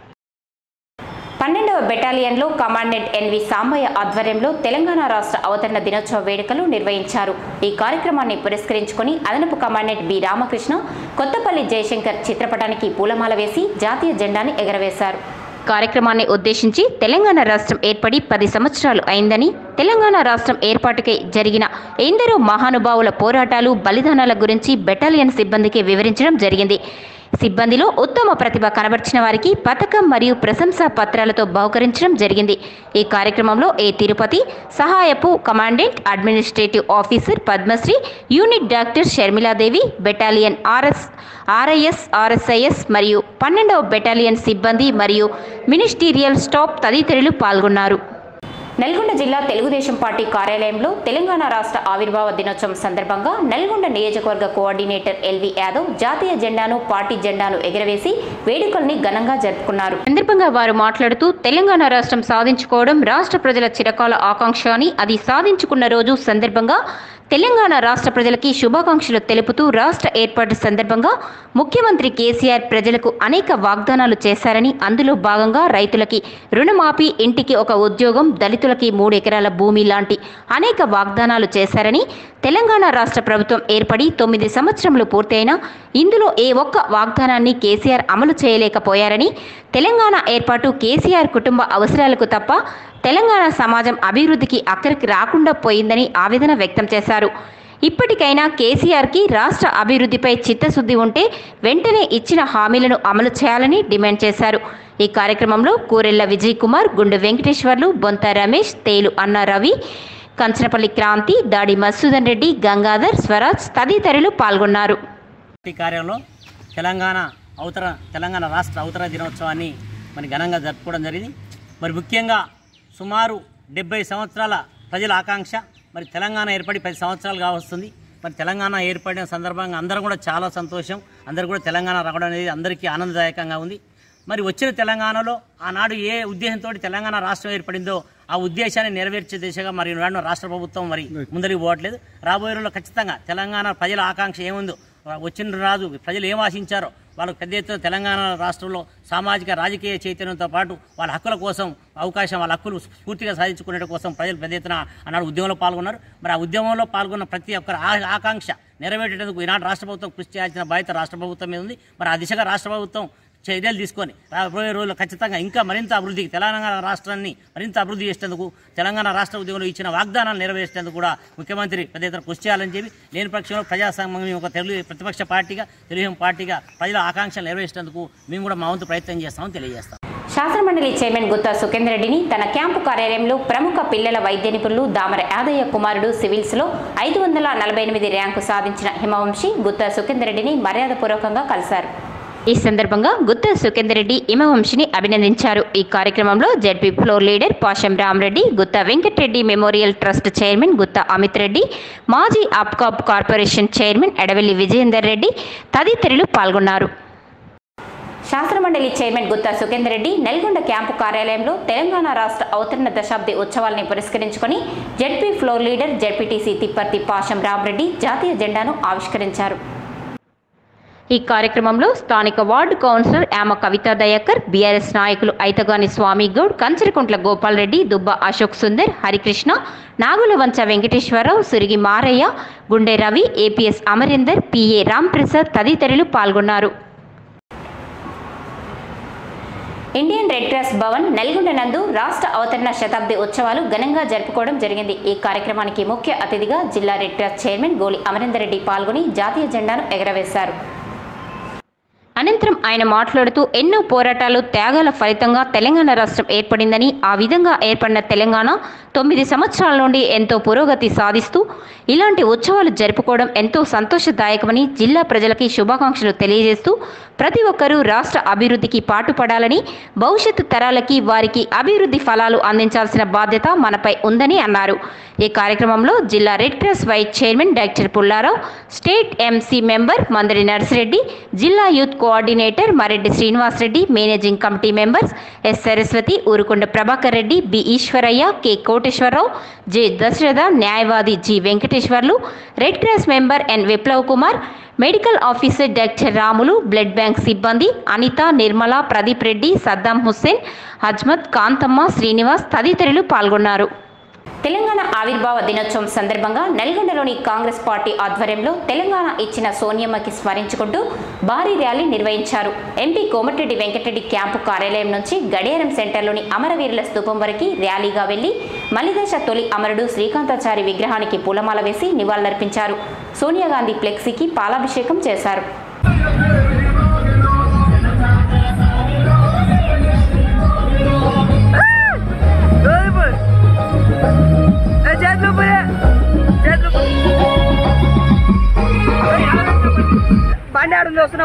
పన్నెండవ బెటాలియన్లో కమాండెంట్ ఎన్వి సాంబయ్య ఆధ్వర్యంలో తెలంగాణ రాష్ట్ర అవతరణ దినోత్సవ వేడుకలు నిర్వహించారు ఈ కార్యక్రమాన్ని పురస్కరించుకొని అదనపు కమాండెంట్ బి రామకృష్ణ కొత్తపల్లి జయశంకర్ చిత్రపటానికి పూలమాల వేసి జాతీయ జెండాని ఎగరవేశారు కార్యక్రమాన్ని ఉద్దేశించి తెలంగాణ రాష్ట్రం ఏర్పడి పది సంవత్సరాలు అయిందని తెలంగాణ రాష్ట్రం ఏర్పాటుకై జరిగిన ఎందరో మహానుభావుల పోరాటాలు బలిదానాల గురించి బెటాలియన్ సిబ్బందికి వివరించడం జరిగింది సిబ్బందిలో ఉత్తమ ప్రతిభ కనబర్చిన వారికి పథకం మరియు ప్రశంసా పత్రాలతో బహుకరించడం జరిగింది ఈ కార్యక్రమంలో ఏ తిరుపతి సహాయపు commandant administrative officer Padmasri unit doctor Sharmiladevi battalion RS RIS RSIS మరియు పన్నెండవ బెటాలియన్ సిబ్బంది మరియు మినిస్టీరియల్ స్టాఫ్ తదితరులు పాల్గొన్నారు నల్గొండ జిల్లా తెలుగుదేశం పార్టీ కార్యాలయంలో తెలంగాణ రాష్ట్ర ఆవిర్భావ దినోత్సవం సందర్భంగా నల్గొండ నియోజకవర్గ కోఆర్డినేటర్ ఎల్వి యాదవ్ జాతీయ జెండాను పార్టీ జెండాను ఎగరవేసి వేడుకల్ని ఘనంగా జరుపుకున్నారు సందర్భంగా వారు మాట్లాడుతూ తెలంగాణ రాష్ట్రం సాధించుకోవడం రాష్ట్ర ప్రజల చిరకాల ఆకాంక్ష అని అది సాధించుకున్న రోజు సందర్భంగా తెలంగాణ రాష్ట్ర ప్రజలకి శుభాకాంక్షలు తెలుపుతూ రాష్ట్ర ఏర్పాటు సందర్భంగా ముఖ్యమంత్రి కేసీఆర్ ప్రజలకు అనేక వాగ్దానాలు చేశారని అందులో భాగంగా రైతులకి రుణమాఫీ ఇంటికి ఒక ఉద్యోగం దళితులకి మూడు ఎకరాల భూమి లాంటి అనేక వాగ్దానాలు చేశారని తెలంగాణ రాష్ట్ర ప్రభుత్వం ఏర్పడి తొమ్మిది సంవత్సరములు పూర్తయినా ఇందులో ఏ ఒక్క వాగ్దానాన్ని కేసీఆర్ అమలు చేయలేకపోయారని తెలంగాణ ఏర్పాటు కేసీఆర్ కుటుంబ అవసరాలకు తప్ప తెలంగాణ సమాజం అభివృద్ధికి అక్కడికి రాకుండా పోయిందని ఆవేదన వ్యక్తం చేశారు ఇప్పటికైనా కేసీఆర్కి రాష్ట్ర అభివృద్ధిపై చిత్తశుద్ధి ఉంటే వెంటనే ఇచ్చిన హామీలను అమలు చేయాలని డిమాండ్ చేశారు ఈ కార్యక్రమంలో కూరెళ్ల విజయ్ కుమార్ గుండు వెంకటేశ్వర్లు బొంత రమేష్ తేలు అన్న రవి కంచనపల్లి క్రాంతి దాడి మసూదన్ రెడ్డి గంగాధర్ స్వరాజ్ తదితరులు పాల్గొన్నారు పార్టీ కార్యాలయంలో తెలంగాణ అవతర తెలంగాణ రాష్ట్ర అవతర దినోత్సవాన్ని మరి ఘనంగా జరుపుకోవడం జరిగింది మరి ముఖ్యంగా సుమారు డెబ్బై సంవత్సరాల ప్రజల ఆకాంక్ష మరి తెలంగాణ ఏర్పడి పది సంవత్సరాలుగా వస్తుంది మరి తెలంగాణ ఏర్పడిన సందర్భంగా అందరూ కూడా చాలా సంతోషం అందరూ కూడా తెలంగాణ రావడం అనేది అందరికీ ఆనందదాయకంగా ఉంది మరి వచ్చిన తెలంగాణలో ఆనాడు ఏ ఉద్దేశంతో తెలంగాణ రాష్ట్రం ఏర్పడిందో ఆ ఉద్దేశాన్ని నెరవేర్చే దిశగా మరి నాడు రాష్ట్ర ప్రభుత్వం మరి ముందరికి పోవట్లేదు రాబోయే రోజుల్లో ఖచ్చితంగా తెలంగాణ ప్రజల ఆకాంక్ష ఏముందో వచ్చిన రాజు ప్రజలు ఏం ఆశించారో వాళ్ళకు పెద్ద ఎత్తున తెలంగాణ రాష్ట్రంలో సామాజిక రాజకీయ చైతన్యంతో పాటు వాళ్ళ హక్కుల కోసం అవకాశం వాళ్ళ హక్కులు పూర్తిగా సాధించుకునే కోసం ప్రజలు పెద్ద ఎత్తున ఆనాడు ఉద్యమంలో పాల్గొన్నారు మరి ఆ ఉద్యమంలో పాల్గొన్న ప్రతి ఒక్కరి ఆ- ఆకాంక్ష నెరవేర్చేందుకు ఈనాడు రాష్ట్ర ప్రభుత్వం కృషి చేయాల్సిన బాధ్యత రాష్ట్ర ప్రభుత్వం మీద ఉంది మరి ఆ దిశగా రాష్ట్ర ప్రభుత్వం చర్యలు తీసుకొని రాబోయే రోజుల్లో ఖచ్చితంగా ఇంకా మరింత అభివృద్ధికి తెలంగాణ రాష్ట్రాన్ని మరింత అభివృద్ధి చేసేందుకు తెలంగాణ రాష్ట్ర ఉద్యోగంలో ఇచ్చిన వాగ్దానాలు నెరవేర్చేందుకు కూడా ముఖ్యమంత్రి పెద్ద ఎత్తున కృషి చేయాలని చెప్పి లేని పక్షంలో ప్రజాస్వామ్యం ఒక తెలుగు ప్రతిపక్ష పార్టీగా తెలుగుదేశం పార్టీగా ప్రజల ఆకాంక్షలు నెరవేర్చేందుకు మేము కూడా మా వంతు ప్రయత్నం చేస్తామని తెలియజేస్తాం శాసనమండలి చైర్మన్ గుత్తా సుఖేందర్ రెడ్డిని తన క్యాంపు కార్యాలయంలో ప్రముఖ పిల్లల వైద్య నిపుణులు దామర యాదయ్య కుమారుడు సివిల్స్లో ఐదు వందల నలభై ఎనిమిది ర్యాంకు సాధించిన హిమవంశి గుత్తా సుఖేందర్ రెడ్డిని మర్యాదపూర్వకంగా కలిశారు ఈ సందర్భంగా గుత్తా సుఖేందర్ రెడ్డి హిమవంశిని అభినందించారు ఈ కార్యక్రమంలో ZP floor leader Pasham Ramreddy Gutha Venkatreddy memorial trust chairman Gutha Amit Reddy మాజీ అప్కాప్ కార్పొరేషన్ చైర్మన్ ఎడవెల్లి విజయేందర్ రెడ్డి తదితరులు పాల్గొన్నారు శాసనమండలి చైర్మన్ గుత్తా సుఖేందర్ రెడ్డి నల్గొండ క్యాంపు కార్యాలయంలో తెలంగాణ రాష్ట్ర అవతరణ దశాబ్ది ఉత్సవాల్ని పురస్కరించుకొని ZP floor leader ZPTC Tipparthi Pasham Ramreddy జాతీయ జెండాను ఆవిష్కరించారు ఈ కార్యక్రమంలో స్థానిక ward councillor Yama Kavitha Dayakar BRS నాయకులు ఐతగాని స్వామి గౌడ్ కంచరకుంట్ల గోపాల్ రెడ్డి దుబ్బ అశోక్ సుందర్ హరికృష్ణ నాగులవంచ వెంకటేశ్వరరావు సురిగి మారయ్య గుండె రవి ఏపీఎస్ అమరేందర్ పిఏ రాంప్రసాద్ తదితరులు పాల్గొన్నారు Indian red cross Bhavan Nalgonda నందు రాష్ట్ర అవతరణ శతాబ్ది ఉత్సవాలు ఘనంగా జరుపుకోవడం జరిగింది ఈ కార్యక్రమానికి ముఖ్య అతిథిగా జిల్లా రెడ్ క్రాస్ చైర్మన్ గోలి అమరేందర్ రెడ్డి పాల్గొని జాతీయ జెండాను ఎగరవేశారు అనంతరం ఆయన మాట్లాడుతూ ఎన్నో పోరాటాలు త్యాగాల ఫలితంగా తెలంగాణ రాష్ట్రం ఏర్పడిందని ఆ విధంగా ఏర్పడిన తెలంగాణ తొమ్మిది సంవత్సరాల నుండి ఎంతో పురోగతి సాధిస్తూ ఇలాంటి ఉత్సవాలు జరుపుకోవడం ఎంతో సంతోషదాయకమని జిల్లా ప్రజలకి శుభాకాంక్షలు తెలియజేస్తూ ప్రతి ఒక్కరూ రాష్ట్ర అభివృద్ధికి పాటుపడాలని భవిష్యత్తు తరాలకి వారికి అభివృద్ధి ఫలాలు అందించాల్సిన బాధ్యత మనపై ఉందని అన్నారు ఈ కార్యక్రమంలో జిల్లా red cross vice chairman doctor Pullarao state MC member Mandari Narsireddy జిల్లా youth coordinator Mareddy Srinivasareddy managing committee members S Saraswathi Urukonda Prabhakar Reddy B Eshwaraiah K Koteswararao J Dasaratha న్యాయవాది G Venkateshwarlu red cross member N Viplav Kumar medical officer doctor Ramulu blood bank సిబ్బంది అనిత నిర్మల ప్రదీప్ రెడ్డి సద్దాం హుస్సేన్ హజ్మత్ కాంతమ్మ శ్రీనివాస్ తదితరులు పాల్గొన్నారు తెలంగాణ ఆవిర్భావ దినోత్సవం సందర్భంగా నల్గొండలోని కాంగ్రెస్ పార్టీ ఆధ్వర్యంలో తెలంగాణ ఇచ్చిన సోనియమ్మకి స్మరించుకుంటూ భారీ ర్యాలీ నిర్వహించారు ఎంపీ కోమటిరెడ్డి వెంకటరెడ్డి క్యాంపు కార్యాలయం నుంచి గడియారం సెంటర్లోని అమరవీరుల స్తూపం వరకు ర్యాలీగా వెళ్లి మలిదశ తొలి అమరుడు శ్రీకాంతాచారి విగ్రహానికి పూలమాల వేసి నివాళులర్పించారు సోనియా గాంధీ ఫ్లెక్సీకి పాలాభిషేకం చేశారు బండి ఆడుంది వస్తున్నా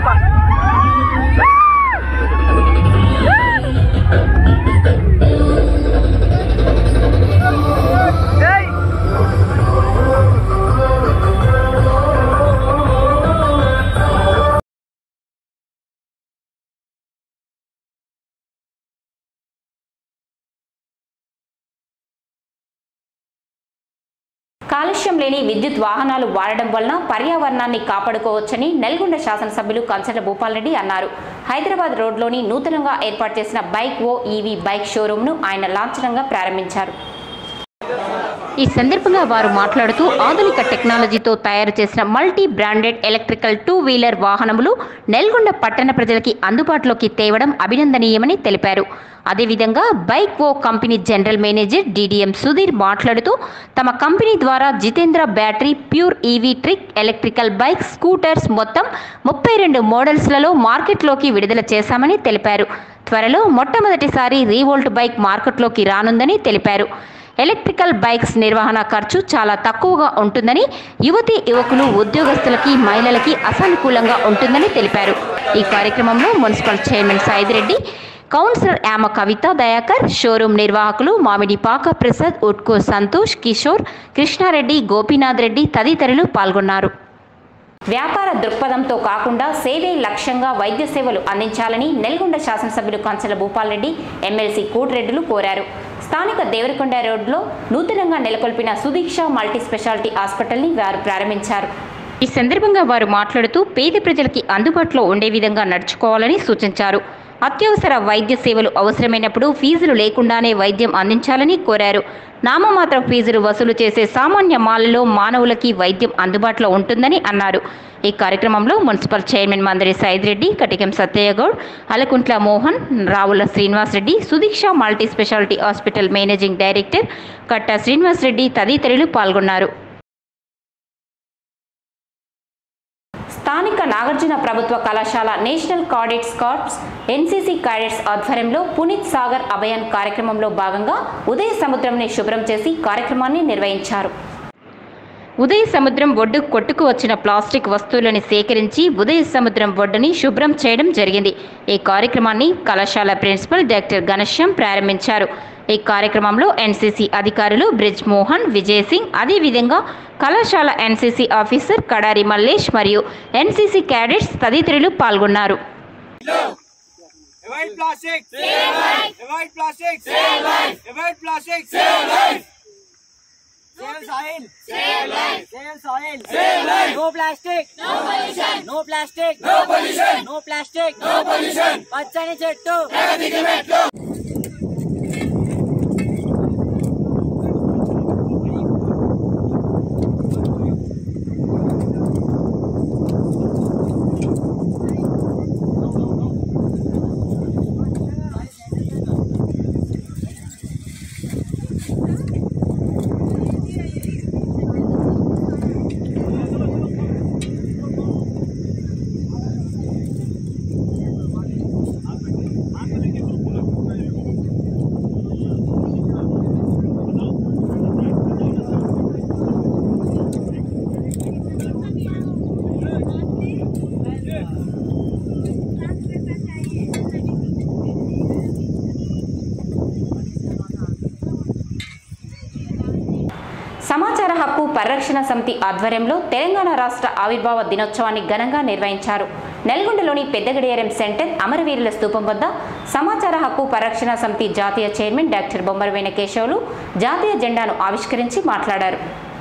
కాలుష్యం లేని విద్యుత్ వాహనాలు వాడడం వలన పర్యావరణాన్ని కాపాడుకోవచ్చని నల్గొండ శాసనసభ్యులు కంచల భూపాల్రెడ్డి అన్నారు హైదరాబాద్ రోడ్లోని నూతనంగా ఏర్పాటు చేసిన బైక్ ఓ ఈవీ బైక్ షోరూంను ఆయన లాంఛనంగా ప్రారంభించారు ఈ సందర్భంగా వారు మాట్లాడుతూ ఆధునిక టెక్నాలజీతో తయారు చేసిన multi branded electrical two wheeler వాహనములు నెల్గొండ పట్టణ ప్రజలకి అందుబాటులోకి తేవడం అభినందనీయమని తెలిపారు అదేవిధంగా bike O company general manager DDM Sudheer మాట్లాడుతూ తమ కంపెనీ ద్వారా Jitendra battery pure EV trick electrical bike scooters మొత్తం ముప్పై రెండు మోడల్స్లలో మార్కెట్లోకి విడుదల చేశామని తెలిపారు త్వరలో మొట్టమొదటిసారి రీవోల్ట్ బైక్ మార్కెట్లోకి రానుందని తెలిపారు ఎలక్ట్రికల్ బైక్స్ నిర్వహణ ఖర్చు చాలా తక్కువగా ఉంటుందని యువతి యువకులు ఉద్యోగస్తులకి మహిళలకి అసానుకూలంగా ఉంటుందని తెలిపారు ఈ కార్యక్రమంలో municipal chairman Saidireddy councillor Yama Kavitha Dayakar showroom నిర్వాహకులు మామిడి పాక ప్రసాద్ ఉట్కో సంతోష్ కిషోర్ కృష్ణారెడ్డి గోపీనాథ్ రెడ్డి తదితరులు పాల్గొన్నారు వ్యాపార దృక్పథంతో కాకుండా సేవే లక్ష్యంగా వైద్య సేవలు అందించాలని నెల్గొండ శాసనసభ్యులు కంచల భూపాల్రెడ్డి ఎమ్మెల్సీ కోటిరెడ్డిలు కోరారు స్థానిక దేవరకొండ రోడ్లో నూతనంగా నెలకొల్పిన సుదీక్ష మల్టీ స్పెషాలిటీ హాస్పిటల్ని వారు ప్రారంభించారు ఈ సందర్భంగా వారు మాట్లాడుతూ పేద ప్రజలకి అందుబాటులో ఉండే విధంగా నడుచుకోవాలని సూచించారు అత్యవసర వైద్య సేవలు అవసరమైనప్పుడు ఫీజులు లేకుండానే వైద్యం అందించాలని కోరారు నామమాత్రం ఫీజులు వసూలు చేసే సామాన్య మాలలో మానవులకి వైద్యం అందుబాటులో ఉంటుందని అన్నారు ఈ కార్యక్రమంలో municipal chairman Mandari Saidireddy Katikam Sattaiahgoud Alakuntla Mohan Ravula Srinivasareddy Sudeeksha multi speciality hospital managing director Katta Srinivasareddy తదితరులు పాల్గొన్నారు స్థానిక నాగార్జున ప్రభుత్వ కళాశాల national cadets corps NCC cadets ఆధ్వర్యంలో పునీత్ సాగర్ అభయాన్ కార్యక్రమంలో భాగంగా ఉదయ సముద్రంని శుభ్రం చేసి కార్యక్రమాన్ని నిర్వహించారు ఉదయ సముద్రం ఒడ్డు కొట్టుకు వచ్చిన ప్లాస్టిక్ వస్తువులను సేకరించి ఉదయ సముద్రం ఒడ్డుని శుభ్రం చేయడం జరిగింది ఈ కార్యక్రమాన్ని కళాశాల ప్రిన్సిపల్ డాక్టర్ ఘనశ్యాం ప్రారంభించారు ఈ కార్యక్రమంలో ఎన్సీసీ అధికారులు బ్రిజ్ మోహన్ విజయ్ సింగ్ అదేవిధంగా కళాశాల ఎన్సీసీ ఆఫీసర్ కడారి మల్లేష్ మరియు ఎన్సీసీ క్యాడెట్స్ తదితరులు పాల్గొన్నారు Avoid plastic. Save life. Avoid plastic. Save life. Avoid plastic. Save life. Save soil. Save life. Save soil. Save life. No plastic. No pollution. No plastic. No pollution. No plastic. No pollution. పచ్చని చెట్టు ప్రగతికి మెట్లు సమాచార హక్కు పరిరక్షణ సమితి ఆధ్వర్యంలో తెలంగాణ రాష్ట్ర ఆవిర్భావ దినోత్సవాన్ని ఘనంగా నిర్వహించారు నల్గొండలోని పెద్దగడియారం సెంటర్ అమరవీరుల స్తూపం వద్ద సమాచార హక్కు పరిరక్షణ సమితి జాతీయ చైర్మన్ డాక్టర్ బొమ్మరవైన కేశవులు జాతీయ జెండాను ఆవిష్కరించి మాట్లాడారు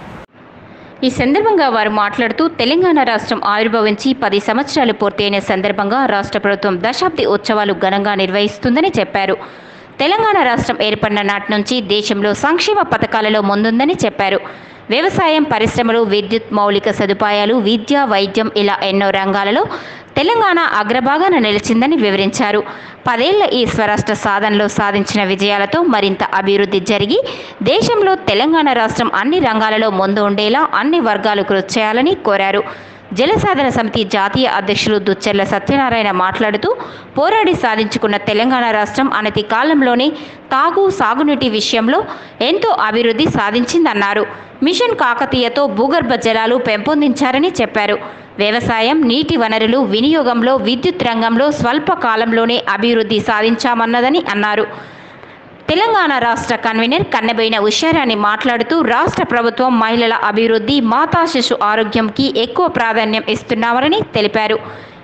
ఈ సందర్భంగా వారు మాట్లాడుతూ తెలంగాణ రాష్ట్రం ఆవిర్భవించి పది సంవత్సరాలు పూర్తయిన సందర్భంగా రాష్ట్ర ప్రభుత్వం దశాబ్ది ఉత్సవాలు ఘనంగా నిర్వహిస్తుందని చెప్పారు తెలంగాణ రాష్ట్రం ఏర్పడిన నాటి నుంచి దేశంలో సంక్షేమ పథకాలలో ముందుందని చెప్పారు వ్యవసాయం పరిశ్రమలు విద్యుత్ మౌలిక సదుపాయాలు విద్య వైద్యం ఇలా ఎన్నో రంగాలలో తెలంగాణ అగ్రభాగాన నిలిచిందని వివరించారు పదేళ్ల ఈ స్వరాష్ట్ర సాధనలో సాధించిన విజయాలతో మరింత అభివృద్ధి జరిగి దేశంలో తెలంగాణ రాష్ట్రం అన్ని రంగాలలో ముందు ఉండేలా అన్ని వర్గాలు కృషి చేయాలని కోరారు జలసాధన సమితి జాతీయ అధ్యక్షులు దుచ్చెర్ల సత్యనారాయణ మాట్లాడుతూ పోరాడి సాధించుకున్న తెలంగాణ రాష్ట్రం అనతి కాలంలోనే తాగు సాగునీటి విషయంలో ఎంతో అభివృద్ధి సాధించిందన్నారు మిషన్ కాకతీయతో భూగర్భ జలాలు పెంపొందించారని చెప్పారు వ్యవసాయం నీటి వనరులు వినియోగంలో విద్యుత్ రంగంలో స్వల్ప కాలంలోనే అభివృద్ధి సాధించామన్నదని అన్నారు తెలంగాణ రాష్ట్ర కన్వీనర్ కన్నబోయిన ఉషారాణి మాట్లాడుతూ రాష్ట్ర ప్రభుత్వం మహిళల అభివృద్ధి మాతా శిశు ఆరోగ్యంకి ఎక్కువ ప్రాధాన్యం ఇస్తున్నామని తెలిపారు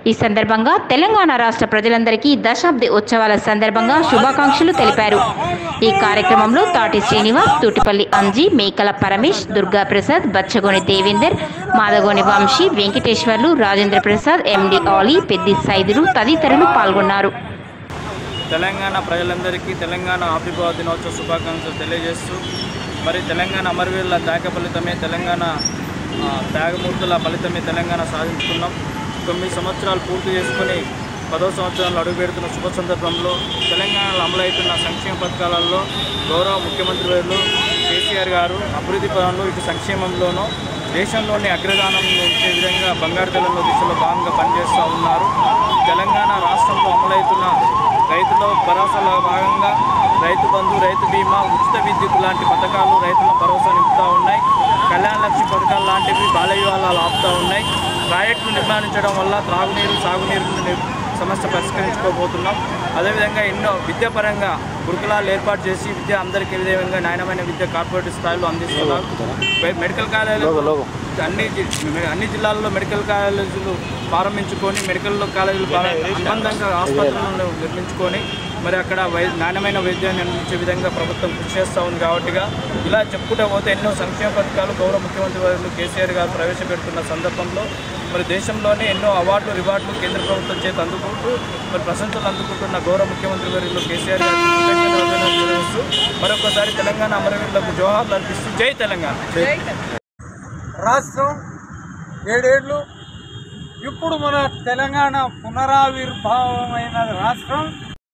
ఈ సందర్భంగా తెలంగాణ రాష్ట్ర ప్రజలందరికీ దశాబ్ది ఉత్సవాల సందర్భంగా శుభాకాంక్షలు తెలిపారు ఈ కార్యక్రమంలో తాటి శ్రీనివాస్ తూటిపల్లి అంజీ మేకల పరమేష్ దుర్గా ప్రసాద్ బచ్చగోని దేవేందర్ మాదగోని వంశీ వెంకటేశ్వర్లు రాజేంద్ర ప్రసాద్ ఎండి ఆలీ పెద్ది సైదులు తదితరులు పాల్గొన్నారు తెలంగాణ ప్రజలందరికీ తెలంగాణ ఆవిర్భావ దినోత్సవ శుభాకాంక్షలు తెలియజేస్తూ మరి తెలంగాణ అమరవీరుల త్యాగ ఫలితమే తెలంగాణ ఆ, త్యాగమూర్తుల ఫలితమే తెలంగాణ సాధించుకున్నాం తొమ్మిది సంవత్సరాలు పూర్తి చేసుకుని పదో సంవత్సరాలు అడుగుపెడుతున్న శుభ సందర్భంలో తెలంగాణలో అమలవుతున్న సంక్షేమ పథకాలలో గౌరవ ముఖ్యమంత్రి వర్యులు కేసీఆర్ గారు అభివృద్ధి పరంలో ఇటు సంక్షేమంలోనూ దేశంలోని అగ్రగానం ఇచ్చే విధంగా బంగారు తెలంగాణ దిశలో భాగంగా పనిచేస్తూ ఉన్నారు తెలంగాణ రాష్ట్రంలో అమలవుతున్న రైతుల భరోసాలో భాగంగా రైతు బంధు రైతు బీమా ఉచిత విద్యుత్ లాంటి పథకాలు రైతుల భరోసా నింపుతూ ఉన్నాయి కళ్యాణ లక్ష్మి పథకాలు లాంటివి బాల్య వివాహాలు ఆపుతూ ఉన్నాయి ప్రాజెక్టులు నిర్మాణించడం వల్ల త్రాగునీరు సాగునీరు ని- సమస్య పరిష్కరించుకోబోతున్నాం అదేవిధంగా ఎన్నో విద్యాపరంగా గురుకులాలు ఏర్పాటు చేసి విద్య అందరికీ విధంగా నాణ్యమైన విద్య కార్పొరేట్ స్థాయిలో అందిస్తున్నారు మె- మెడికల్ కాలేజీలు అన్ని జి- అన్ని జిల్లాల్లో మెడికల్ కాలేజీలు ప్రారంభించుకొని మెడికల్ కాలేజీలు ప్రారం- అనుబంధంగా ఆసుపత్రులను నిర్మించుకొని మరి అక్కడ వై నాణ్యమైన వైద్యాన్ని అందించే విధంగా ప్రభుత్వం కృషి చేస్తూ ఉంది కాబట్టిగా ఇలా చెప్పుకుంటూ పోతే ఎన్నో సంక్షేమ పథకాలు గౌరవ ముఖ్యమంత్రి వర్యులు కేసీఆర్ గారు ప్రవేశపెడుతున్న సందర్భంలో మరి దేశంలోనే ఎన్నో అవార్డులు రివార్డులు కేంద్ర ప్రభుత్వం చేత అందుకుంటూ మరి ప్రశంసలు అందుకుంటున్న గౌరవ ముఖ్యమంత్రి వర్యులు కేసీఆర్ గారికి కృతజ్ఞతలు తెలియజేస్తూ మరొకసారి తెలంగాణ అమరవీరులకు జోహార్లు అర్పిస్తూ జై తెలంగాణ రాష్ట్రం ఏడేళ్ళు ఇప్పుడు మన తెలంగాణ పునరావిర్భావమైన రాష్ట్రం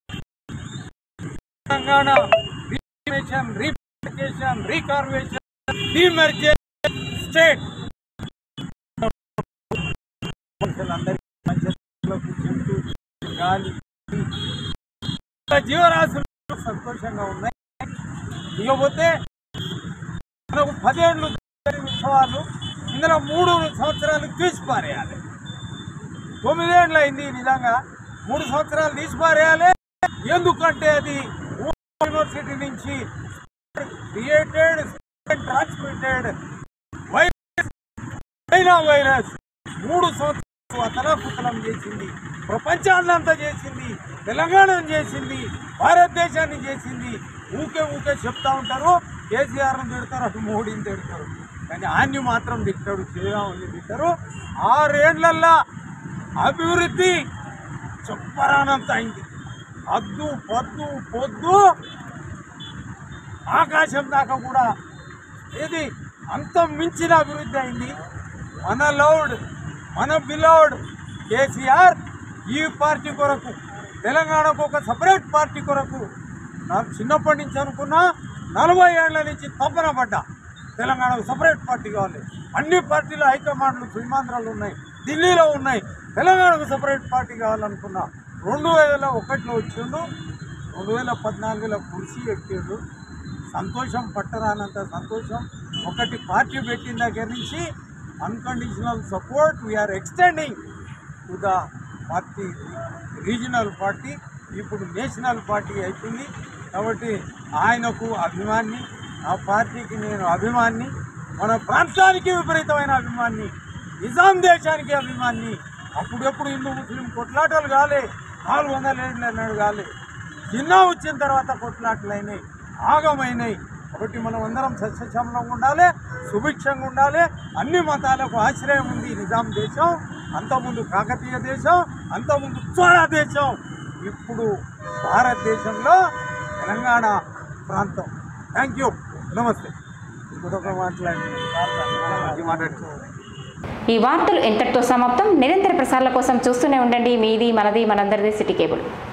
తెలంగాణ రీఫర్మేషన్ రీఫర్మేషన్ రీకార్వేషన్ డిమెర్జెన్ స్టేట్ మనుషులందరికీ మంచిలో కూర్చుంటూ గాలి ఇలా జీవరాశులు సంతోషంగా ఉన్నాయి ఇకపోతే మనకు పదేళ్ళు జరిగే ఉత్సవాలు ఇందులో మూడు సంవత్సరాలు తీసిపారేయాలి తొమ్మిదేళ్ళు అయింది నిజంగా మూడు సంవత్సరాలు తీసిపారేయాలి ఎందుకంటే అది యూనివర్సిటీ నుంచి created transmitted virus China virus మూడు సంవత్సరాలు అతలాకుతలం చేసింది ప్రపంచాన్నంతా చేసింది తెలంగాణను చేసింది భారతదేశాన్ని చేసింది ఊకే ఊకే చెప్తా ఉంటారు కేసీఆర్ను తిడతారు అటు మోడీని తిడతారు కానీ ఆన్ని మాత్రం తిట్టాడు శ్రీరాముని తిట్టారు ఆరేళ్లల్లా అభివృద్ధి చెప్పరానంత అయింది అద్దు పద్దు పొద్దు ఆకాశం దాకా కూడా ఏది అంత మించిన అభివృద్ధి అయింది మన లౌడ్ మన బిలౌడ్ కేసీఆర్ ఈ పార్టీ కొరకు తెలంగాణకు ఒక సపరేట్ పార్టీ కొరకు నాకు చిన్నప్పటి నుంచి అనుకున్నా నలభై ఏళ్ల నుంచి తపన పడ్డా తెలంగాణకు సపరేట్ పార్టీ కావాలి అన్ని పార్టీలు హైకమాండ్లు సీమాంధ్రాలు ఉన్నాయి ఢిల్లీలో ఉన్నాయి తెలంగాణకు సపరేట్ పార్టీ కావాలనుకున్నా రెండు వేల ఒకటిలో వచ్చిండు రెండు వేల పద్నాలుగులో కుర్చీ ఎక్కిండు సంతోషం పట్టరానంత సంతోషం ఒకటి పార్టీ పెట్టిన దగ్గర నుంచి unconditional support we are extending to the party regional party ఇప్పుడు నేషనల్ పార్టీ అయిపోయింది కాబట్టి ఆయనకు అభిమాన్ని ఆ పార్టీకి నేను అభిమాన్ని మన ప్రాంతానికి విపరీతమైన అభిమాన్ని నిజాం దేశానికి అభిమాన్ని అప్పుడెప్పుడు హిందూ ముస్లిం కొట్లాటలు కాలే నాలుగు వందల ఏళ్ళు అన్నాడు కాలే చిన్న వచ్చిన తర్వాత కొట్లాటలు అయినాయి ఆగమైనాయి కాబట్టి మనం అందరం సస్యశ్యామలంగా ఉండాలి సుభిక్షంగా ఉండాలి అన్ని మతాలకు ఆశ్రయం ఉంది నిజాం దేశం అంతకుముందు కాకతీయ దేశం అంతకుముందు చోళ దేశం ఇప్పుడు భారతదేశంలో తెలంగాణ ప్రాంతం థ్యాంక్ యూ నమస్తే ఇంకొక మాట్లాడి మాట్లాడుతున్నాను ఈ వార్తలు ఎంతటితో సమాప్తం నిరంతర ప్రసారాల కోసం చూస్తూనే ఉండండి మీది మనది మనందరిది సిటీ కేబుల్